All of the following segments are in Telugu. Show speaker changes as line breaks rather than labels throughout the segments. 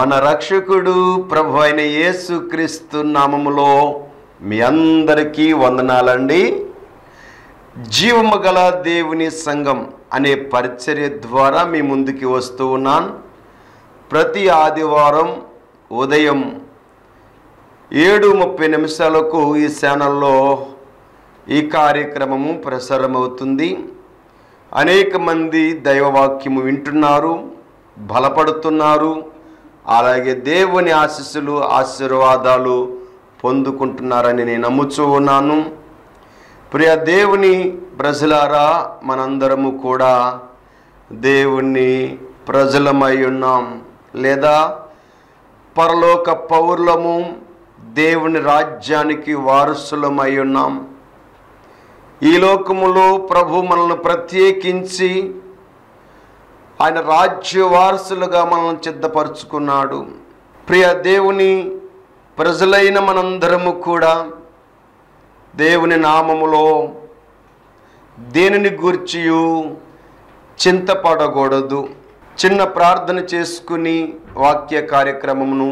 మన రక్షకుడు ప్రభు అయిన యేసుక్రీస్తు నామములో మీ అందరికీ వందనాలండి జీవము గల దేవుని సంఘం అనే పరిచర్య ద్వారా మీ ముందుకి వస్తూ ఉన్నాను ప్రతి ఆదివారం ఉదయం ఏడు ముప్పై నిమిషాలకు ఈ ఛానల్లో ఈ కార్యక్రమము ప్రసారమవుతుంది అనేక మంది దైవవాక్యము వింటున్నారు బలపడుతున్నారు అలాగే దేవుని ఆశీస్సులు ఆశీర్వాదాలు పొందుకుంటున్నారని నేను నమ్ముచూ ఉన్నాను ప్రియ దేవుని ప్రజలారా మనందరము కూడా దేవుని ప్రజలమై ఉన్నాం లేదా పరలోక పౌరులము దేవుని రాజ్యానికి వారసులమై ఉన్నాం ఈ లోకములో ప్రభు మనల్ని ప్రత్యేకించి ఆయన రాజ్య వారసులుగా మనల్ని సిద్ధపరుచుకున్నాడు ప్రియ దేవుని ప్రజలైన మనందరము కూడా దేవుని నామములో దేనిని గూర్చియు చింతపడకూడదు చిన్న ప్రార్థన చేసుకుని వాక్య కార్యక్రమమును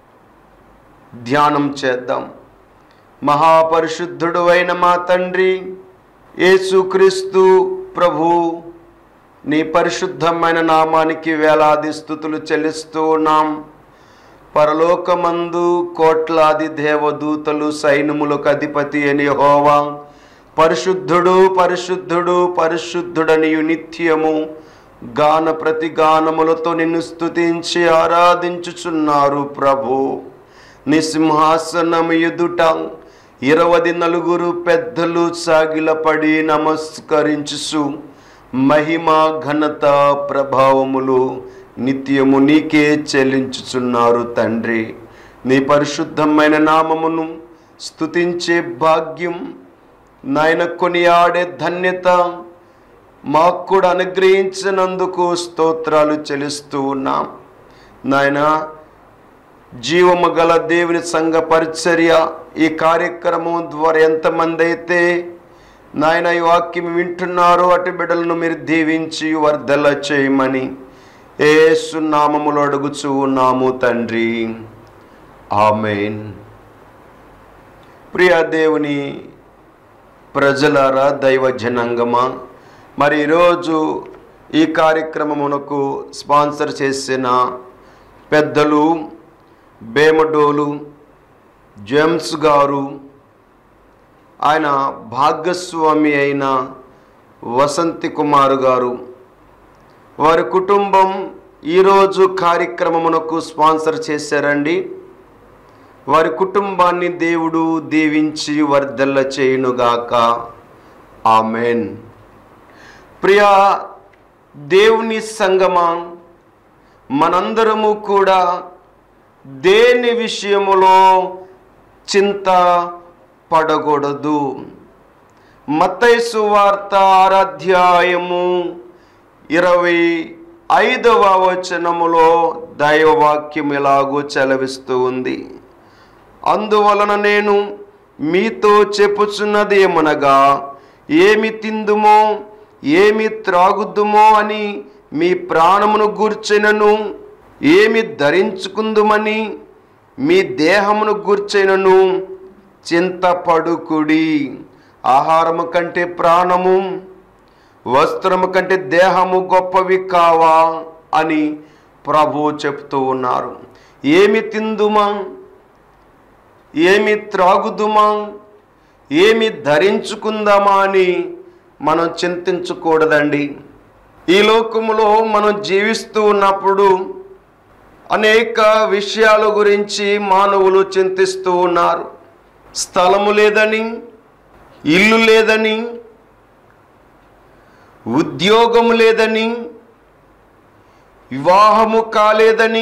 ధ్యానం చేద్దాం మహాపరిశుద్ధుడు అయిన మా తండ్రి యేసుక్రీస్తు ప్రభు నీ పరిశుద్ధమైన నామానికి వేలాది స్థుతులు చెల్లిస్తూ ఉన్నాం పరలోకమందు కోట్లాది దేవదూతలు సైన్యములకు అధిపతి అని హోవా పరిశుద్ధుడు పరిశుద్ధుడు పరిశుద్ధుడనియు నిత్యము గాన ప్రతి గానములతో నిన్ను స్తుతించి ఆరాధించుచున్నారు ప్రభు నిసింహాసనము ఎదుట ఇరవది నలుగురు పెద్దలు సాగిలపడి నమస్కరించుసు మహిమ ఘనత ప్రభావములు నిత్యము నీకే చెల్లించుచున్నారు తండ్రి నీ పరిశుద్ధమైన నామమును స్తుతించే భాగ్యం నాయన కొనియాడే ధన్యత మాకు కూడా అనుగ్రహించినందుకు స్తోత్రాలు చెల్లిస్తూ ఉన్నాం నాయన జీవము గల దేవుని సంఘ పరిచర్య ఈ కార్యక్రమం ద్వారా ఎంతమంది అయితే నాయన ఈ వాక్యం వింటున్నారో అటు బిడ్డలను మీరు దీవించి వర్ధల చేయమని ఏసు నామములు అడుగుచూ ఉన్నాము తండ్రి ఆమెన్ ప్రియ దేవుని ప్రజలారా దైవ జనాంగమా మరి ఈరోజు ఈ కార్యక్రమమునకు స్పాన్సర్ చేసిన పెద్దలు బేమడోలు జేమ్స్ గారు ఆయన భాగస్వామి అయిన వసంతి కుమార్ గారు వారి కుటుంబం ఈరోజు కార్యక్రమమునకు స్పాన్సర్ చేశారండి వారి కుటుంబాన్ని దేవుడు దీవించి వర్ధల్ల చేయునుగాక ఆమెన్ ప్రియా దేవుని సంగమా మనందరము కూడా దేని విషయములో చింత పడకూడదు మత్తైసు వార్త ఆరాధ్యాయము ఇరవై ఐదవ వచనములో దైవవాక్యం ఎలాగో చలవిస్తూ ఉంది అందువలన నేను మీతో చెప్పుచున్నది ఏమనగా ఏమి తిందుమో ఏమి త్రాగుద్దుమో అని మీ ప్రాణమును గూర్చినను ఏమి ధరించుకుందుమని మీ దేహమును గూర్చినను చింతపడుకుడి ఆహారము కంటే ప్రాణము వస్త్రము కంటే దేహము గొప్పవి కావా అని ప్రభు చెప్తూ ఉన్నారు ఏమి తిందుమా ఏమి త్రాగుదుమా ఏమి ధరించుకుందామా అని మనం చింతించకూడదండి ఈ లోకములో మనం జీవిస్తూ ఉన్నప్పుడు అనేక విషయాల గురించి మానవులు చింతిస్తూ ఉన్నారు స్థలము లేదని ఇల్లు లేదని ఉద్యోగము లేదని వివాహము కాలేదని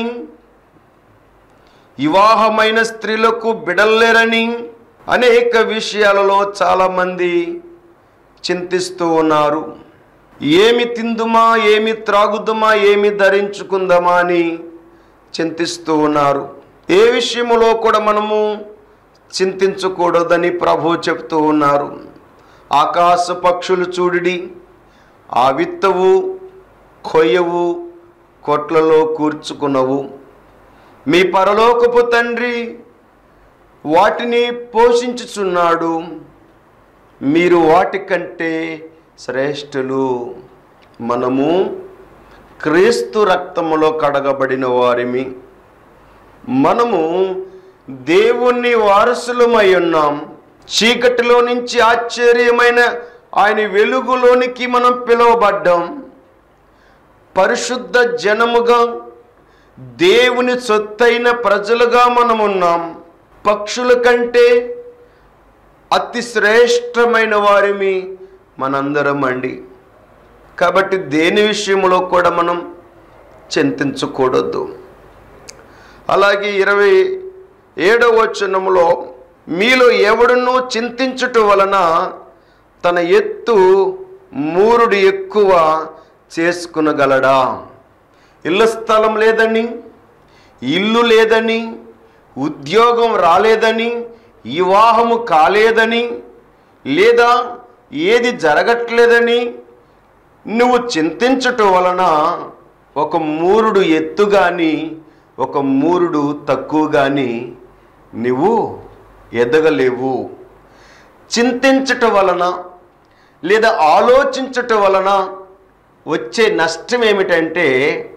వివాహమైన స్త్రీలకు బిడల్లేరని అనేక విషయాలలో చాలామంది చింతిస్తూ ఉన్నారు ఏమి తిందుమా ఏమి త్రాగుదుమా ఏమి ధరించుకుందామా అని చింతిస్తూ ఉన్నారు ఏ విషయములో కూడా మనము చింతించకూడదని ప్రభు చెప్తూ ఉన్నారు ఆకాశ పక్షులు చూడిడి ఆ విత్తవు కొయ్యవు కొట్లలో కూర్చుకునవు మీ పరలోకపు తండ్రి వాటిని పోషించుచున్నాడు మీరు వాటికంటే శ్రేష్ఠులు మనము క్రీస్తు రక్తములో కడగబడిన వారిమి మనము దేవుని వారసులమై ఉన్నాం చీకటిలో నుంచి ఆశ్చర్యమైన ఆయన వెలుగులోనికి మనం పిలువబడ్డాం పరిశుద్ధ జనముగా దేవుని సొత్తైన ప్రజలుగా మనం ఉన్నాం పక్షుల కంటే అతి శ్రేష్టమైన వారిమి మనందరం అండి కాబట్టి దేని విషయంలో కూడా మనం చింతించకూడదు అలాగే ఇరవై ఏడవ వచనములో మీలో ఎవడునూ చింతించుట వలన తన ఎత్తు మూరుడు ఎక్కువ చేసుకునగలడా ఇళ్ళ స్థలం లేదని ఇల్లు లేదని ఉద్యోగం రాలేదని వివాహము కాలేదని లేదా ఏది జరగట్లేదని నువ్వు చింతించటం వలన ఒక మూరుడు ఎత్తు కానీ ఒక మూరుడు తక్కువ కానీ నువ్వు ఎదగలేవు చింతించటం వలన లేదా ఆలోచించటం వలన వచ్చే నష్టం ఏమిటంటే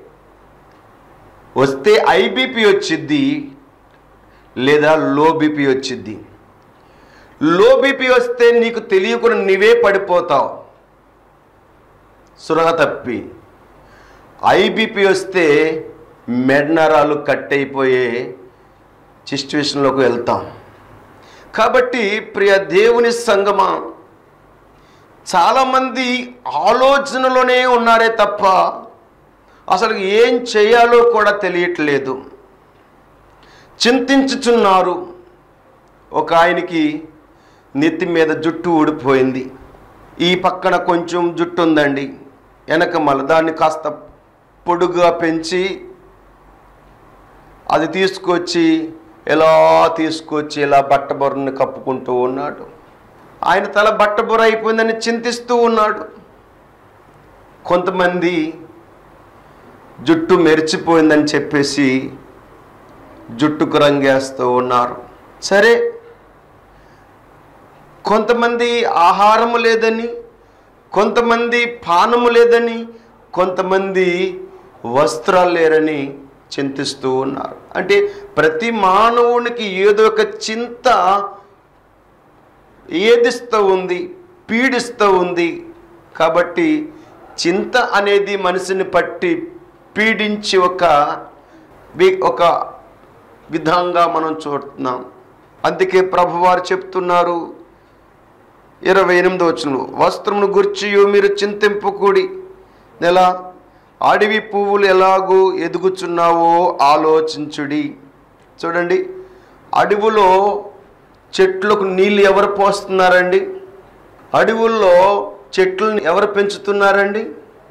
వస్తే ఐబీపీ వచ్చిద్ది లేదా లో బీపీ వచ్చిద్ది లో బీపీ వస్తే నీకు తెలియకుండా నీవే పడిపోతావు సురగ తప్పి ఐబీపీ వస్తే మెడ్నరాలు కట్ అయిపోయే సిచ్యువేషన్లోకి వెళ్తాం కాబట్టి ప్రియ దేవుని సంగమా చాలామంది ఆలోచనలోనే ఉన్నారే తప్ప అసలు ఏం చేయాలో కూడా తెలియట్లేదు చింతించుచున్నారు ఒక ఆయనకి నెత్తి మీద జుట్టు ఊడిపోయింది ఈ పక్కన కొంచెం జుట్టు ఉందండి వెనక మళ్ళీ దాన్ని కాస్త పొడుగుగా పెంచి అది తీసుకొచ్చి ఎలా తీసుకొచ్చి ఇలా బట్టబొరని కప్పుకుంటూ ఉన్నాడు ఆయన తల బట్టబొర అయిపోయిందని చింతిస్తూ ఉన్నాడు కొంతమంది జుట్టు మెరిచిపోయిందని చెప్పేసి జుట్టుకు రంగేస్తూ ఉన్నారు సరే కొంతమంది ఆహారము లేదని కొంతమంది పానము లేదని కొంతమంది వస్త్రాలు లేరని చింతిస్తూ ఉన్నారు అంటే ప్రతి మానవునికి ఏదో ఒక చింత ఏదిస్తూ ఉంది పీడిస్తూ ఉంది కాబట్టి చింత అనేది మనిషిని పట్టి పీడించి ఒక వి- ఒక విధంగా మనం చూస్తున్నాం అందుకే ప్రభువారు చెప్తున్నారు ఇరవై ఎనిమిది వచ్చిన వస్త్రమును గుర్చియు మీరు చింతింపకూడి నెల అడవి పువ్వులు ఎలాగూ ఎదుగుచున్నావో ఆలోచించుడి చూడండి అడవులో చెట్లకు నీళ్ళు ఎవరు పోస్తున్నారండి అడవుల్లో చెట్లను ఎవరు పెంచుతున్నారండి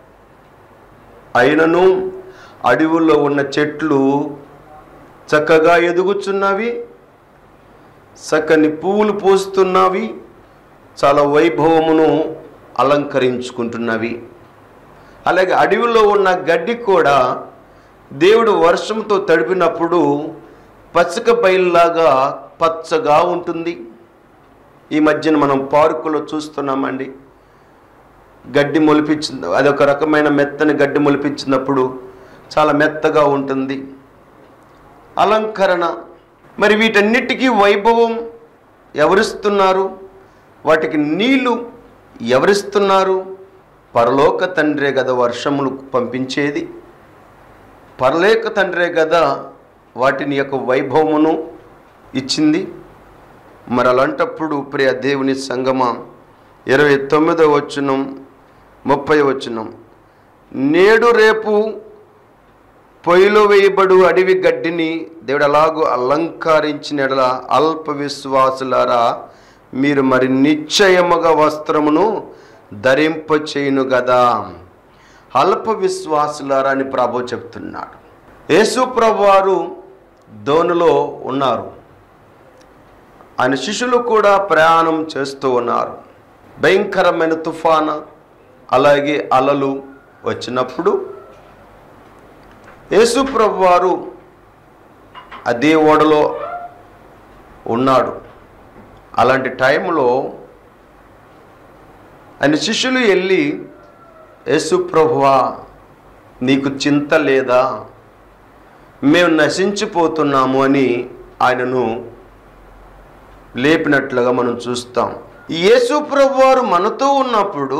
అయినను అడవుల్లో ఉన్న చెట్లు చక్కగా ఎదుగుచున్నవి చక్కని పువ్వులు పూస్తున్నవి చాలా వైభవమును అలంకరించుకుంటున్నవి అలాగే అడవిలో ఉన్న గడ్డి కూడా దేవుడు వర్షంతో తడిపినప్పుడు పచ్చక బయలులాగా పచ్చగా ఉంటుంది ఈ మధ్యన మనం పార్కులో చూస్తున్నామండి గడ్డి మొలిపించింది అదొక రకమైన మెత్తని గడ్డి మొలిపించినప్పుడు చాలా మెత్తగా ఉంటుంది అలంకరణ మరి వీటన్నిటికీ వైభవం ఎవరిస్తున్నారు వాటికి నీళ్లు ఎవరిస్తున్నారు పరలోక తండ్రే కదా వర్షములు పంపించేది పరలేక తండ్రే కదా వాటిని యొక్క వైభవమును ఇచ్చింది మరి అలాంటప్పుడు ప్రియ దేవుని సంగమ ఇరవై తొమ్మిదో వచనం ముప్పై వచనం నేడు రేపు పొయ్యిలో వేయబడు అడవి గడ్డిని దేవుడు అలాగూ అలంకరించిన ఎడల అల్ప విశ్వాసులారా మీరు మరి నిశ్చయముగా వస్త్రమును ధరింప చేయును కదా అల్ప విశ్వాసులారా అని ప్రభు చెప్తున్నాడు యేసు ప్రభు వారు ధోనిలో ఉన్నారు ఆయన శిష్యులు కూడా ప్రయాణం చేస్తూ ఉన్నారు భయంకరమైన తుఫాను అలాగే అలలు వచ్చినప్పుడు యేసు ప్రభు వారు అదే ఓడలో ఉన్నాడు అలాంటి టైంలో ఆయన శిష్యులు వెళ్ళి యేసు ప్రభువా నీకు చింత లేదా మేము నశించిపోతున్నాము అని ఆయనను లేపినట్లుగా మనం చూస్తాం యేసు ప్రభు వారు మనతో ఉన్నప్పుడు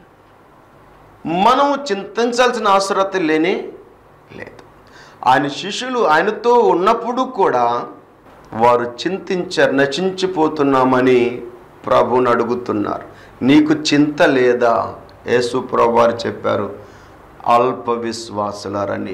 మనం చింతించాల్సిన అవసరం లేనే లేదు ఆయన శిష్యులు ఆయనతో ఉన్నప్పుడు కూడా వారు చింతించారు నశించిపోతున్నామని ప్రభుని అడుగుతున్నారు నీకు చింత లేదా యేసు ప్రభు వారు చెప్పారు అల్ప విశ్వాసులారని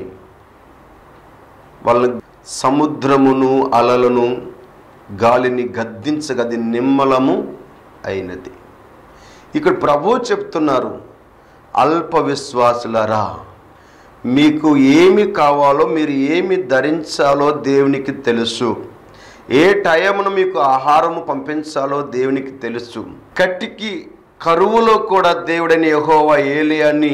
వాళ్ళ సముద్రమును అలలను గాలిని గద్దించగది నిమ్మలము అయినది ఇక్కడ ప్రభు చెప్తున్నారు అల్ప విశ్వాసులరా మీకు ఏమి కావాలో మీరు ఏమి ధరించాలో దేవునికి తెలుసు ఏ టైమును మీకు ఆహారము పంపించాలో దేవునికి తెలుసు కట్టికి కరువులో కూడా దేవుడని యెహోవా ఏలియాని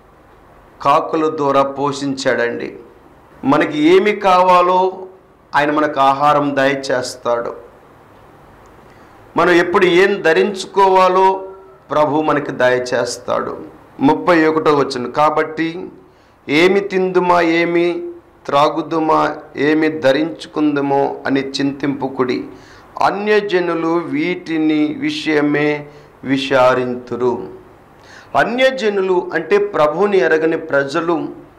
కాకుల ద్వారా పోషించాడండి మనకి ఏమి కావాలో ఆయన మనకు ఆహారం దయచేస్తాడు మనం ఎప్పుడు ఏం ధరించుకోవాలో ప్రభు మనకి దయచేస్తాడు ముప్పై ఒకటో వచ్చిన కాబట్టి ఏమి తిందుమా ఏమి త్రాగుదుమా ఏమి ధరించుకుందుమో అని చింతింపుకుడి అన్యజనులు వీటిని విషయమే విచారింతురు అన్యజనులు అంటే ప్రభుని ఎరగని ప్రజలు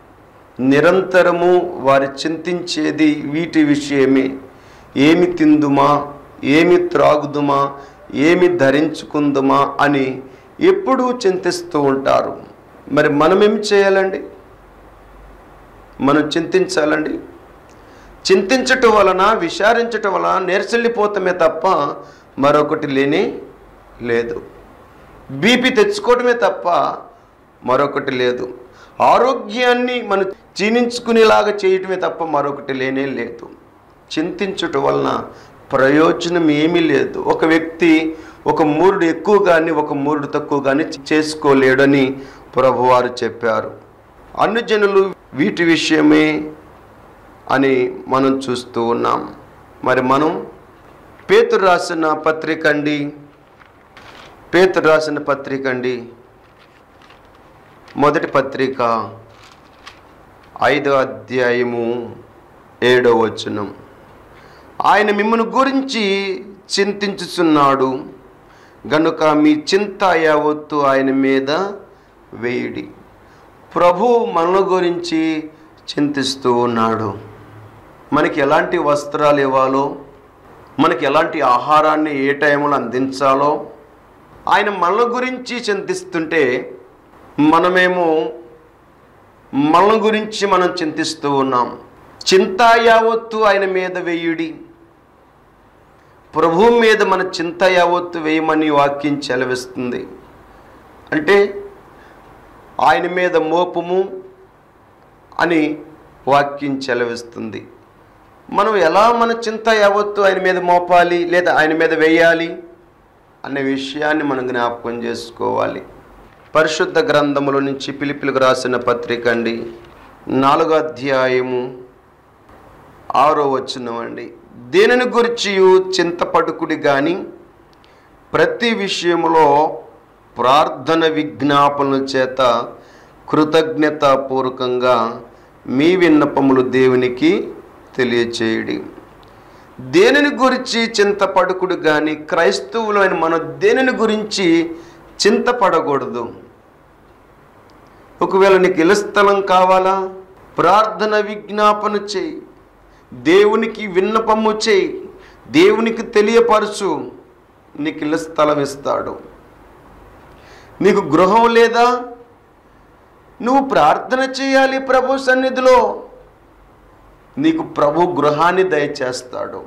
నిరంతరము వారి చింతించేది వీటి విషయమే ఏమి తిందుమా ఏమి త్రాగుదుమా ఏమి ధరించుకుందుమా అని ఎప్పుడూ చింతిస్తూ ఉంటారు మరి మనం ఏం చేయాలండి మనం చింతించాలండి చింతించటం వలన విచారించటం వలన నేర్చెల్లిపోతామే తప్ప మరొకటి లేనే లేదు బీపీ తెచ్చుకోవటమే తప్ప మరొకటి లేదు ఆరోగ్యాన్ని మనం క్షీణించుకునేలాగా చేయటమే తప్ప మరొకటి లేనే లేదు చింతించుట వలన ప్రయోజనం ఏమీ లేదు ఒక వ్యక్తి ఒక మూరుడు ఎక్కువ కానీ ఒక మూరుడు తక్కువ కానీ చేసుకోలేడని ప్రభువారు చెప్పారు అన్యజనులు వీటి విషయమే అని మనం చూస్తూ ఉన్నాం మరి మనం పేతురు రాసిన పత్రిక అండి పేతురు రాసిన పత్రిక అండి మొదటి పత్రిక ఐదో అధ్యాయము ఏడో వచనం ఆయన మిమ్మల్ని గురించి చింతించుచున్నాడు గనుక మీ చింత యావత్తు ఆయన మీద వేయుడి ప్రభు మన గురించి చింతిస్తూ ఉన్నాడు మనకి ఎలాంటి వస్త్రాలు ఇవ్వాలో మనకి ఎలాంటి ఆహారాన్ని ఏ టైంలో అందించాలో ఆయన మన గురించి చింతిస్తుంటే మనమేమో మన గురించి మనం చింతిస్తూ ఉన్నాం చింత యావత్తు ఆయన మీద వేయుడి ప్రభు మీద మన చింత యావత్తు వేయమని వాక్యం చెలవిస్తుంది అంటే ఆయన మీద మోపము అని వాక్యం చెలవిస్తుంది మనం ఎలా మన చింత యావత్తు ఆయన మీద మోపాలి లేదా ఆయన మీద వేయాలి అనే విషయాన్ని మనం జ్ఞాపకం చేసుకోవాలి పరిశుద్ధ గ్రంథముల నుంచి పిలిపిలకు రాసిన పత్రిక అండి నాలుగో అధ్యాయము ఆరో వచనం అండి దేనిని గురించి చింతపడుకుడి కానీ ప్రతి విషయములో ప్రార్థన విజ్ఞాపనల చేత కృతజ్ఞతాపూర్వకంగా మీ విన్నపములు దేవునికి తెలియచేయడి దేనిని గురించి చింతపడకుడు కానీ క్రైస్తవులైన మనం దేనిని గురించి చింతపడకూడదు ఒకవేళ నీకు ఇల స్థలం కావాలా ప్రార్థన విజ్ఞాపన చేయి దేవునికి విన్నపము చేయి దేవునికి తెలియపరచు నీకు ఇల స్థలం ఇస్తాడు నీకు గృహం లేదా నువ్వు ప్రార్థన చేయాలి ప్రభు సన్నిధిలో నీకు ప్రభు గృహాన్ని దయచేస్తాడు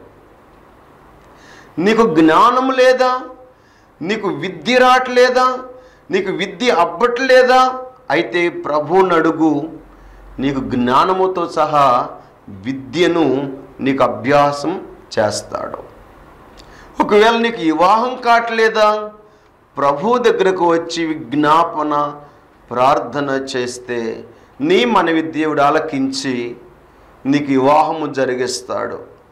నీకు జ్ఞానం లేదా నీకు విద్య రావట్లేదా నీకు విద్య అబ్బట్లేదా అయితే ప్రభువుని అడుగు నీకు జ్ఞానముతో సహా విద్యను నీకు అభ్యాసం చేస్తాడు ఒకవేళ నీకు వివాహం కావట్లేదా ప్రభు దగ్గరకు వచ్చి విజ్ఞాపన ప్రార్థన చేస్తే నీ మనవి దేవుడు ఆలకించి నీకు వివాహము జరిగిస్తాడు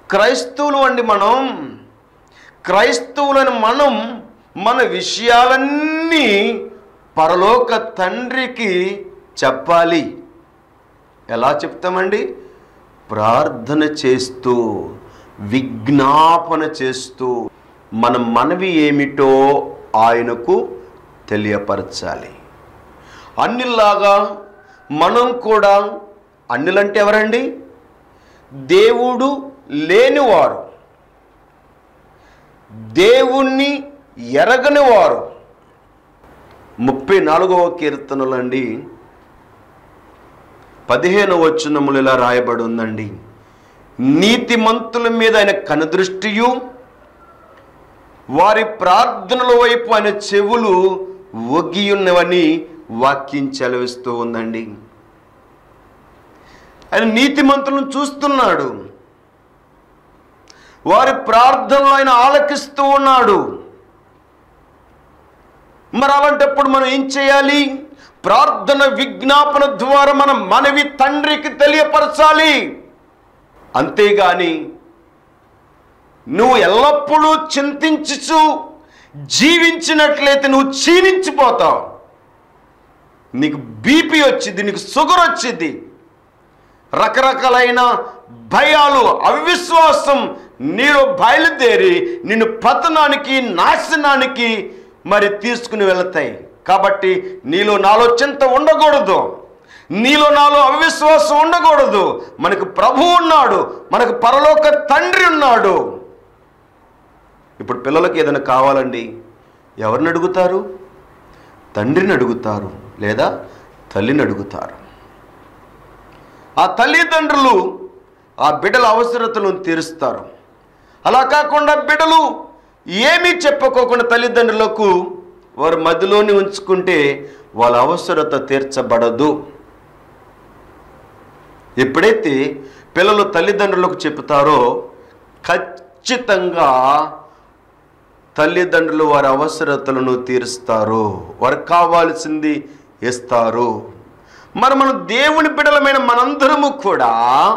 క్రైస్తవులు అండి మనం క్రైస్తవులని మనం మన విషయాలన్నీ పరలోక తండ్రికి చెప్పాలి ఎలా చెప్తామండి ప్రార్థన చేస్తూ విజ్ఞాపన చేస్తూ మన మనవి ఏమిటో ఆయనకు తెలియపరచాలి అన్నిలాగా మనం కూడా అన్నిలంటే ఎవరండి దేవుడు లేనివారు దేవుణ్ణి ఎరగని వారు ముప్పై నాలుగవ కీర్తనలండి పదిహేను వచనములు ఇలా రాయబడి ఉందండి నీతిమంతుల మీద ఆయన కనుదృష్టియు వారి ప్రార్థనల వైపు ఆయన చెవులు ఒగ్గియున్నవని వాక్యం చెలవిస్తూ ఉందండి ఆయన నీతిమంతులను చూస్తున్నాడు వారి ప్రార్థనలు ఆయన ఆలకిస్తూ ఉన్నాడు మరి అలాంటప్పుడు మనం ఏం చేయాలి ప్రార్థన విజ్ఞాపన ద్వారా మనం మనవి తండ్రికి తెలియపరచాలి అంతేగాని నువ్వు ఎల్లప్పుడూ చింతించుచు జీవించినట్లయితే నువ్వు క్షీణించిపోతావు నీకు బీపీ వచ్చింది నీకు షుగర్ వచ్చింది రకరకాలైన భయాలు అవిశ్వాసం నీలో బయలుదేరి నిన్ను పతనానికి నాశనానికి మరి తీసుకుని వెళతాయి కాబట్టి నీలో నాలో చింత ఉండకూడదు నీలో నాలో అవిశ్వాసం ఉండకూడదు మనకు ప్రభు ఉన్నాడు మనకు పరలోక తండ్రి ఉన్నాడు ఇప్పుడు పిల్లలకి ఏదైనా కావాలండి ఎవరిని అడుగుతారు తండ్రిని అడుగుతారు లేదా తల్లిని అడుగుతారు ఆ తల్లిదండ్రులు ఆ బిడ్డల అవసరతలను తీరుస్తారు అలా కాకుండా బిడ్డలు ఏమీ చెప్పుకోకుండా తల్లిదండ్రులకు వారు మధ్యలోనే ఉంచుకుంటే వాళ్ళ అవసరత తీర్చబడదు ఎప్పుడైతే పిల్లలు తల్లిదండ్రులకు చెప్తారో ఖచ్చితంగా తల్లిదండ్రులు వారి అవసరతలను తీరుస్తారు వారికి కావాల్సింది ఇస్తారు మరి మనం దేవుని బిడలమైన మనందరము కూడా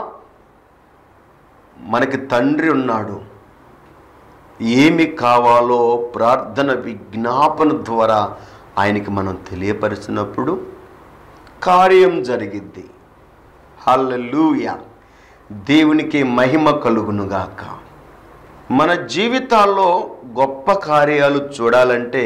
మనకి తండ్రి ఉన్నాడు ఏమి కావాలో ప్రార్థన విజ్ఞాపన ద్వారా ఆయనకి మనం తెలియపరిచినప్పుడు కార్యం జరిగిద్ది హల్లెలూయ దేవునికి మహిమ కలుగునుగాక మన జీవితాల్లో గొప్ప కార్యాలు చూడాలంటే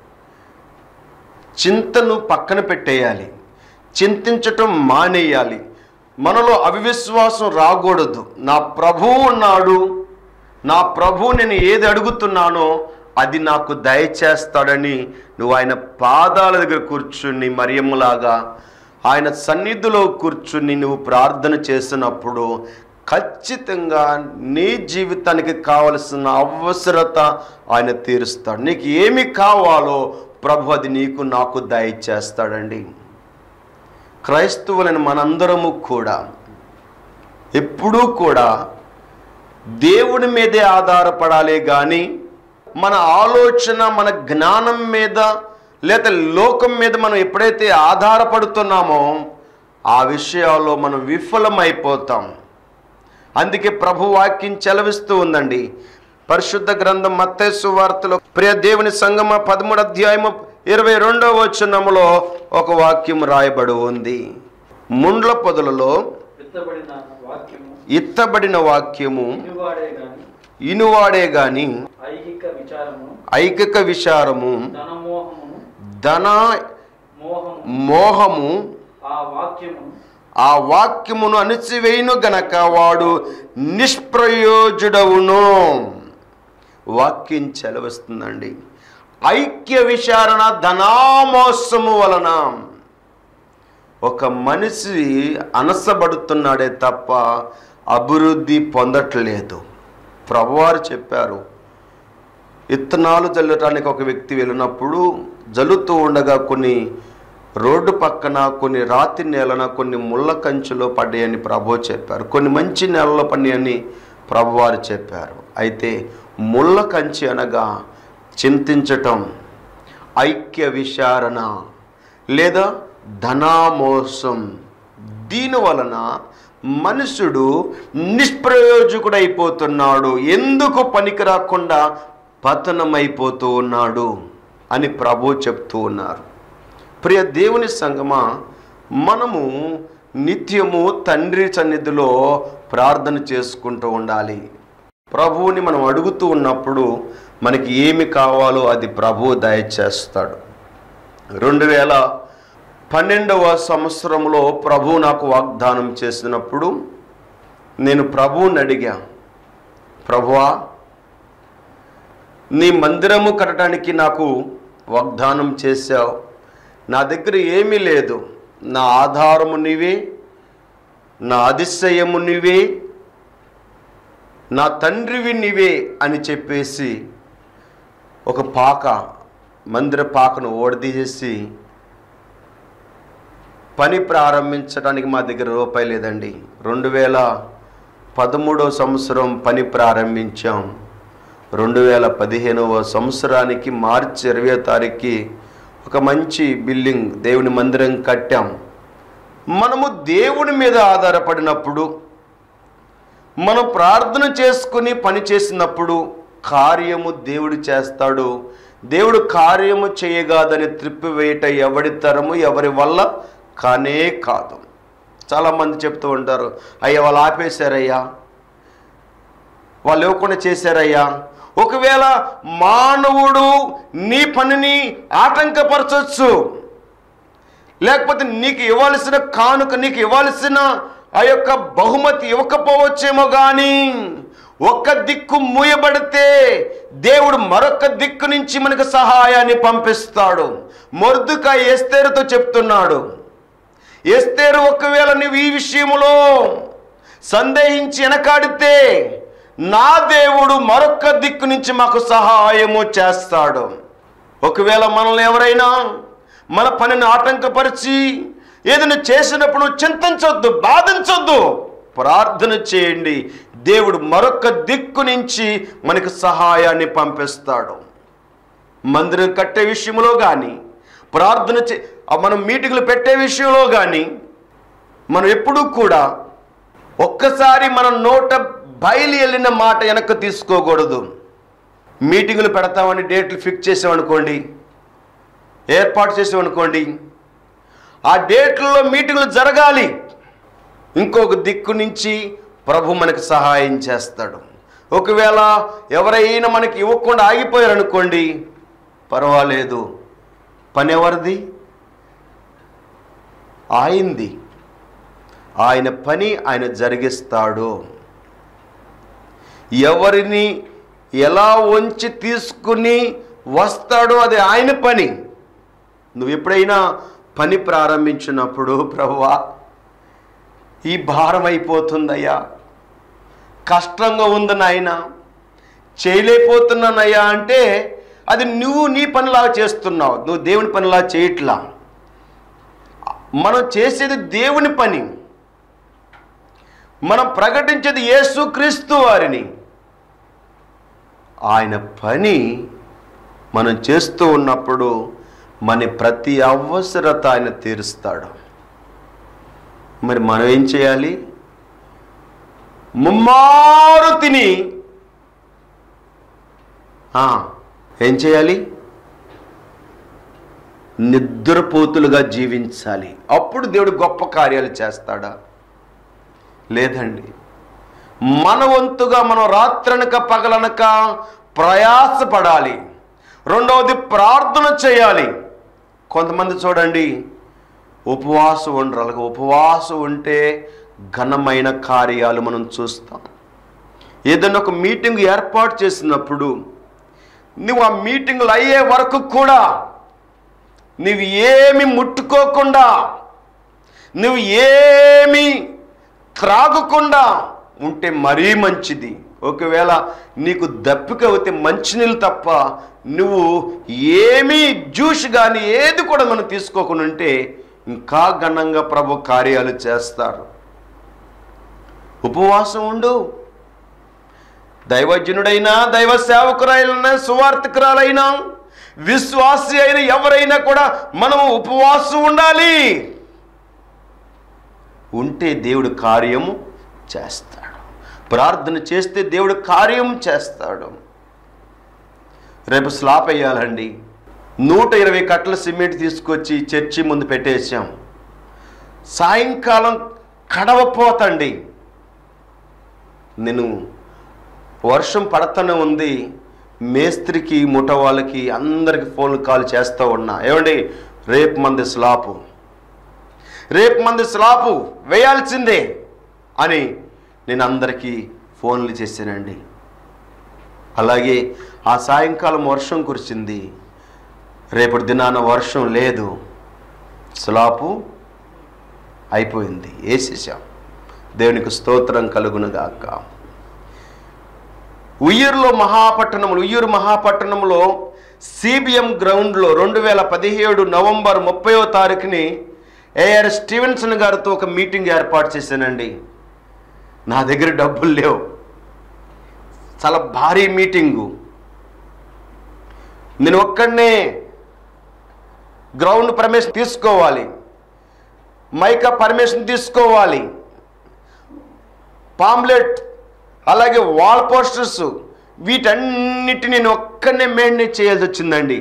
చింతను పక్కన పెట్టేయాలి చింతించటం మానేయాలి మనలో అవిశ్వాసం రాకూడదు నా ప్రభువు ఉన్నాడు నా ప్రభు నేను ఏది అడుగుతున్నానో అది నాకు దయచేస్తాడని నువ్వు ఆయన పాదాల దగ్గర కూర్చుని మరియమ్మలాగా ఆయన సన్నిధిలో కూర్చుని నువ్వు ప్రార్థన చేసినప్పుడు ఖచ్చితంగా నీ జీవితానికి కావలసిన అవసరత ఆయన తీరుస్తాడు నీకు ఏమి కావాలో ప్రభు అది నీకు నాకు దయచేస్తాడండి క్రైస్తవులైన మనందరము కూడా ఎప్పుడూ కూడా దేవుడి మీదే ఆధారపడాలి కానీ మన ఆలోచన మన జ్ఞానం మీద లేదా లోకం మీద మనం ఎప్పుడైతే ఆధారపడుతున్నామో ఆ విషయాల్లో మనం విఫలమైపోతాం అందుకే ప్రభు వాక్యం చెలవిస్తూ ఉందండి పరిశుద్ధ గ్రంథం మత్తేసు వార్తలో ప్రియ దేవుని సంగమ పదమూడు అధ్యాయము ఇరవై రెండవ వచనములో ఒక వాక్యం రాయబడి ఉంది ముండ్ల పొదలలో
విత్తబడిన వాక్యము
ఇత్తబడిన వాక్యము
ఇనువాడే గాని
ఇనువాడే గాని
ఐహిక విచారము
ఐకిక విచారము
ధనమోహమును
ధన
మోహము
మోహము
ఆ వాక్యము
ఆ వాక్యమును అణిచివేయును గనక వాడు నిష్ప్రయోజుడవును వాక్యం చెలవస్తుందండి ఐక్య విచారణ ధనామోసము వలన ఒక మనిషి అనసబడుతున్నాడే తప్ప అభివృద్ధి పొందట్లేదు ప్రభువారు చెప్పారు ఇత్తనాలు జల్లటానికి ఒక వ్యక్తి వెళ్ళినప్పుడు జల్లుతూ ఉండగా కొన్ని రోడ్డు పక్కన కొన్ని రాతి నేలన కొన్ని ముళ్ళ కంచులో పడ్డాయని ప్రభు చెప్పారు కొన్ని మంచి నేలలో పడినాయని ప్రభువారు చెప్పారు అయితే ముళ్ళ కంచి అనగా చింతించటం ఐక్య విచారణ లేదా ధనామోసం దీని వలన మనుషుడు నిష్ప్రయోజకుడైపోతున్నాడు ఎందుకు పనికి రాకుండా పతనమైపోతూ ఉన్నాడు అని ప్రభు చెప్తూ ఉన్నారు ప్రియ దేవుని సంగమా మనము నిత్యము తండ్రి సన్నిధిలో ప్రార్థన చేసుకుంటూ ఉండాలి ప్రభువుని మనం అడుగుతూ ఉన్నప్పుడు మనకి ఏమి కావాలో అది ప్రభువు దయచేస్తాడు రెండు వేల పన్నెండవ సంవత్సరంలో ప్రభు నాకు వాగ్దానం చేసినప్పుడు నేను ప్రభువుని అడిగా ప్రభువా నీ మందిరము కట్టడానికి నాకు వాగ్దానం చేశావు నా దగ్గర ఏమీ లేదు నా ఆధారము నీవే నా అతిశయము నీవే నా తండ్రివి నీవే అని చెప్పేసి ఒక పాక మందిర పాకను ఓడదీసేసి పని ప్రారంభించడానికి మా దగ్గర రూపాయి లేదండి రెండు వేల పదమూడవ సంవత్సరం పని ప్రారంభించాం రెండు వేల పదిహేనవ సంవత్సరానికి మార్చి ఇరవై తారీఖుకి ఒక మంచి బిల్డింగ్ దేవుని మందిరం కట్టాం మనము దేవుని మీద ఆధారపడినప్పుడు మనం ప్రార్థన చేసుకుని పని చేసినప్పుడు కార్యము దేవుడు చేస్తాడు దేవుడు కార్యము చేయగాదని త్రిప్పివేయట ఎవడి తరము ఎవరి వల్ల కానే కాదు చాలామంది చెప్తూ ఉంటారు అయ్యా వాళ్ళు ఆపేశారయ్యా వాళ్ళు ఇవ్వకుండా చేశారయ్యా ఒకవేళ మానవుడు నీ పనిని ఆటంకపరచవచ్చు లేకపోతే నీకు ఇవ్వాల్సిన కానుక నీకు ఇవ్వాల్సిన ఆ యొక్క బహుమతి ఇవ్వకపోవచ్చేమో కానీ ఒక్క దిక్కు మూయబడితే దేవుడు మరొక దిక్కు నుంచి మనకు సహాయాన్ని పంపిస్తాడు మొర్దుక ఎస్తేరుతో చెప్తున్నాడు ఎస్తేరు ఒకవేళ నువ్వు ఈ విషయంలో సందేహించి వెనకాడితే నా దేవుడు మరొక దిక్కు నుంచి మాకు సహాయము చేస్తాడు ఒకవేళ మనల్ని ఎవరైనా మన పనిని ఆటంకపరిచి ఏదైనా చేసినప్పుడు చింతించొద్దు బాధించొద్దు ప్రార్థన చేయండి దేవుడు మరొక దిక్కు నుంచి మనకు సహాయాన్ని పంపిస్తాడు మందిరం కట్టే విషయంలో కానీ ప్రార్థన చే ఆ మనం మీటింగ్లు పెట్టే విషయంలో కానీ మనం ఎప్పుడూ కూడా ఒక్కసారి మన నోట బయలు వెళ్ళిన మాట వెనక్కి తీసుకోకూడదు మీటింగులు పెడతామని డేట్లు ఫిక్స్ చేసామనుకోండి ఏర్పాటు చేసామనుకోండి ఆ డేట్లలో మీటింగులు జరగాలి ఇంకొక దిక్కు నుంచి ప్రభు మనకు సహాయం చేస్తాడు ఒకవేళ ఎవరైనా మనకి ఇవ్వకుండా ఆగిపోయారనుకోండి పర్వాలేదు పని ఎవరిది ఆయింది ఆయన పని ఆయన జరిగిస్తాడు ఎవరిని ఎలా వంచి తీసుకుని వస్తాడో అది ఆయన పని నువ్వు ఎప్పుడైనా పని ప్రారంభించినప్పుడు ప్రభువా ఈ భారం అయిపోతుందయ్యా కష్టంగా ఉంది నాయన చేయలేకపోతున్నానయ్యా అంటే అది నువ్వు నీ పనిలాగా చేస్తున్నావు నువ్వు దేవుని పనిలా చేయట్లా మనం చేసేది దేవుని పని మనం ప్రకటించేది యేసుక్రీస్తు వారిని ఆయన పని మనం చేస్తూ ఉన్నప్పుడు మన ప్రతి అవసరత ఆయన తీరుస్తాడు మరి మనం ఏం చేయాలి ముమ్మారు తిని ఆ, ఏం చేయాలి నిద్రపోతులుగా జీవించాలి అప్పుడు దేవుడు గొప్ప కార్యాలు చేస్తాడా లేదండి మన వంతుగా మనం రాత్రనక పగలనక ప్రయాసపడాలి రెండవది ప్రార్థన చేయాలి కొంతమంది చూడండి ఉపవాసం ఉండరు అలాగే ఉపవాసం ఉంటే ఘనమైన కార్యాలు మనం చూస్తాం ఏదైనా ఒక మీటింగ్ ఏర్పాటు చేసినప్పుడు నువ్వు ఆ మీటింగ్లు అయ్యే వరకు కూడా నువ్వు ఏమి ముట్టుకోకుండా నువ్వు ఏమి త్రాగకుండా ఉంటే మరీ మంచిది ఒకవేళ నీకు దప్పిక అవుతే మంచినీళ్ళు తప్ప నువ్వు ఏమీ జ్యూస్ కానీ ఏది కూడా మనం తీసుకోకుండా ఉంటే ఇంకా ఘనంగా ప్రభు కార్యాలు చేస్తారు ఉపవాసం ఉండు దైవజనుడైనా దైవ సేవకురాలైనా సువార్థకురాలైనా విశ్వాసి అయిన ఎవరైనా కూడా మనము ఉపవాసం ఉండాలి ఉంటే దేవుడు కార్యము చేస్తాడు ప్రార్థన చేస్తే దేవుడు కార్యం చేస్తాడు రేపు స్లాప్ వేయాలండి నూట ఇరవై కట్టల సిమెంట్ తీసుకొచ్చి చర్చి ముందు పెట్టేసాం సాయంకాలం కడవపోతండి నేను వర్షం పడతానే ఉంది మేస్త్రికి ముఠ వాళ్ళకి అందరికి ఫోన్ కాల్ చేస్తూ ఉన్నా ఏమండి రేపు మంది స్లాపు రేపు మంది స్లాపు వేయాల్సిందే అని నేను అందరికీ ఫోన్లు చేశానండి అలాగే ఆ సాయంకాలం వర్షం కురిసింది రేపటి దినాన వర్షం లేదు స్లాపు అయిపోయింది వేసేసాం దేవునికి స్తోత్రం కలుగునుగాక ఉయ్యూరులో మహాపట్టణంలో ఉయ్యూరు మహాపట్టణంలో సిబిఎం గ్రౌండ్లో రెండు వేల పదిహేడు నవంబర్ ముప్పయో తారీఖుని ఏఆర్ స్టీవెన్సన్ గారితో ఒక మీటింగ్ ఏర్పాటు చేశానండి నా దగ్గర డబ్బులు లేవు చాలా భారీ మీటింగు నేను ఒక్కడనే గ్రౌండ్ పర్మిషన్ తీసుకోవాలి మైకా పర్మిషన్ తీసుకోవాలి పాంప్లెట్ అలాగే వాల్ పోస్టర్స్ వీటన్నిటి నేను ఒక్కనే మెయింటైన్ చేయాల్సి వచ్చిందండి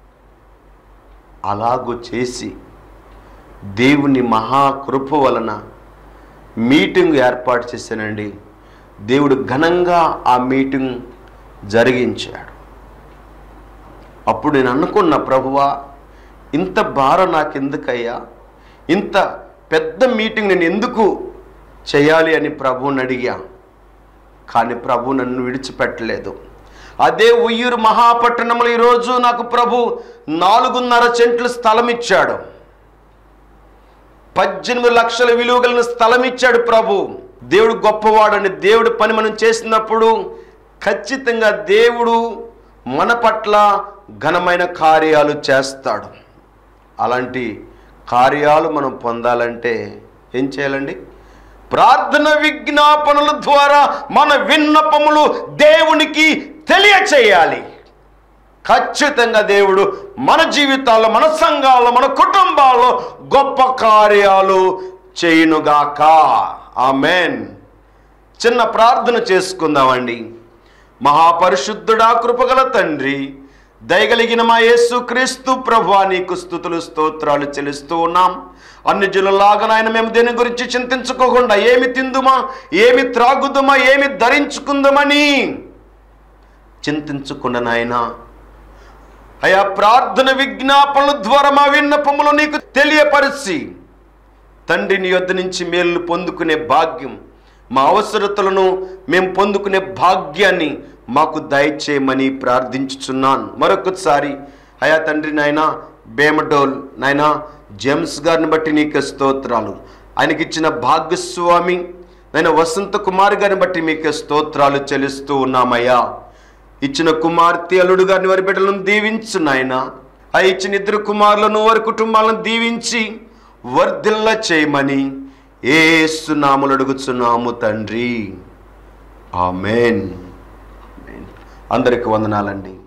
అలాగూ చేసి దేవుని మహాకృప వలన మీటింగ్ ఏర్పాటు చేశానండి దేవుడు ఘనంగా ఆ మీటింగ్ జరిగించాడు అప్పుడు నేను అనుకున్న ప్రభువా ఇంత భారం నాకెందుకయ్యా ఇంత పెద్ద మీటింగ్ నేను ఎందుకు చేయాలి అని ప్రభువుని అడిగా కానీ ప్రభు నన్ను విడిచిపెట్టలేదు అదే ఉయ్యూరు మహాపట్టణంలో ఈరోజు నాకు ప్రభు నాలుగున్నర సెంట్లు స్థలం ఇచ్చాడు పద్దెనిమిది లక్షల విలువ కలిగిన స్థలం ఇచ్చాడు ప్రభు దేవుడు గొప్పవాడని దేవుడి పని మనం చేసినప్పుడు ఖచ్చితంగా దేవుడు మన పట్ల ఘనమైన కార్యాలు చేస్తాడు అలాంటి కార్యాలు మనం పొందాలంటే ఏం చేయాలండి ప్రార్థన విజ్ఞాపనల ద్వారా మన విన్నపములు దేవునికి తెలియచేయాలి ఖచ్చితంగా దేవుడు మన జీవితాల్లో మన సంఘాల్లో మన కుటుంబాల్లో గొప్ప కార్యాలు చేయునుగాక ఆమెన్ చిన్న ప్రార్థన చేసుకుందామండి మహాపరిశుద్ధుడా కృపగల తండ్రి దయగలిగిన మా యేసు క్రీస్తు ప్రభా నీకు స్థుతులు స్తోత్రాలు చెల్లిస్తూ ఉన్నాం అన్ని జిల్లాగా నాయన మేము దేని గురించి చింతించుకోకుండా ఏమి తిందుమా ఏమి త్రాగుదుమా ఏమి ధరించుకుందామని చింతించుకున్న నాయనా అయా ప్రార్థన విజ్ఞాపనల ద్వారా మా విన్నపములు నీకు తెలియపరిచి తండ్రి నీ యొద్ద నుంచి మేలు పొందుకునే భాగ్యం మా అవసరతలను మేము పొందుకునే భాగ్యాన్ని మాకు దయచేయమని ప్రార్థించుచున్నాను మరొకసారి అయా తండ్రి నాయన బేమడోల్ నాయన జేమ్స్ గారిని బట్టి నీకు స్తోత్రాలు ఆయనకి ఇచ్చిన భాగ్యస్వామి నాయన వసంత కుమార్ గారిని బట్టి మీకు స్తోత్రాలు చెల్లిస్తూ ఉన్నామయ్యా ఇచ్చిన కుమార్తె అల్లుడు గారిని వారి బిడ్డలను దీవించు నాయన ఆ ఇచ్చిన ఇద్దరు కుమారులను వారి కుటుంబాలను దీవించి వర్ధిల్ల చేయమని ఏసునాములు అడుగుచున్నాము తండ్రి ఆమెన్ అందరికి వందనాలండి